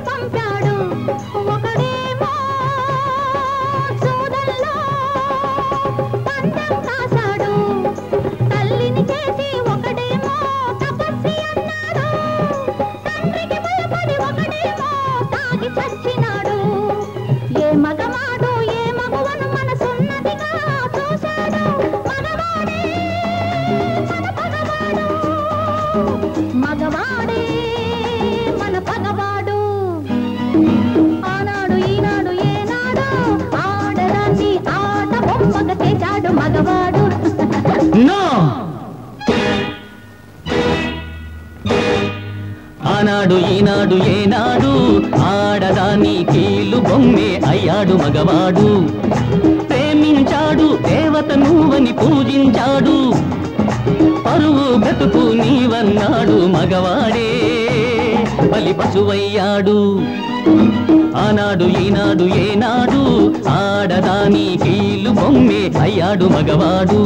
పంపాడు ఒకడేమో చూడల్లో పందెం కాశాడు తల్లిని చేసి ఒకడేమో తపస్వి అన్నాడు తండ్రికి భయపడి ఒకడేమో తాగి చచ్చినాడు ఏ మగవాడు ఏ మగవను మనసున్నదిగా చూశాడు మగవాడే మన పగవాడు మగవాడే మన పగవాడు ఆనాడు ఈనాడు ఏనాడు ఆడదాన్ని ఆట బొమ్మగా చేశాడు మగవాడు నో ఆనాడు ఈనాడు ఏనాడు ఆడదాని కీలు బొమ్మే అయ్యాడు మగవాడు ప్రేమించాడు దేవత నువ్వని పూజించాడు పరువు బ్రతుకు నీవన్నాడు మగవాడే బలి పశువయ్యాడు ఆనాడు ఈనాడు ఏనాడు ఆడదాని కీలు బొమ్మే అయ్యాడు మగవాడు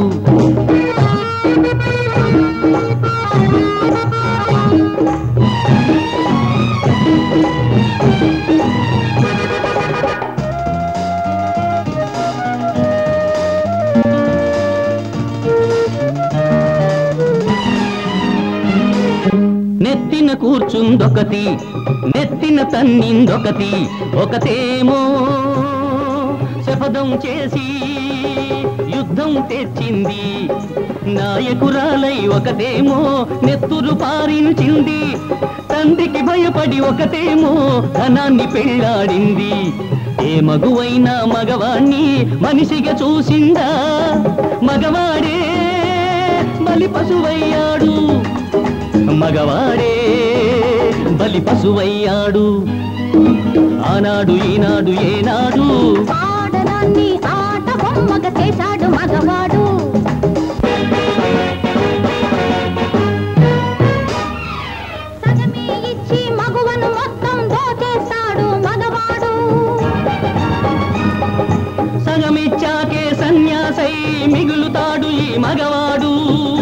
నెత్తిన కూర్చుందొకటి నెత్తిన తన్నిందొకటి ఒకతేమో శపథం చేసి యుద్ధం తెచ్చింది నాయకురాలై ఒకతేమో నెత్తురు పారించింది తండ్రికి భయపడి ఒకతేమో ధనాన్ని పెళ్ళాడింది ఏ మగువైనా మగవాణ్ణి మనిషిగా చూసిందా మగవాడే బలి పశువయ్యాడు మగవాడే బలి పశువయ్యాడు ఆనాడు ఈనాడు ఏనాడు ఆడదాన్ని ఆట బొమ్మగా చేశాడు మగవాడు సగమే ఇచ్చి మగువను మొత్తం దోచేస్తాడు మగవాడు సగమిచ్చాకే సన్యాసై మిగులుతాడు ఈ మగవాడు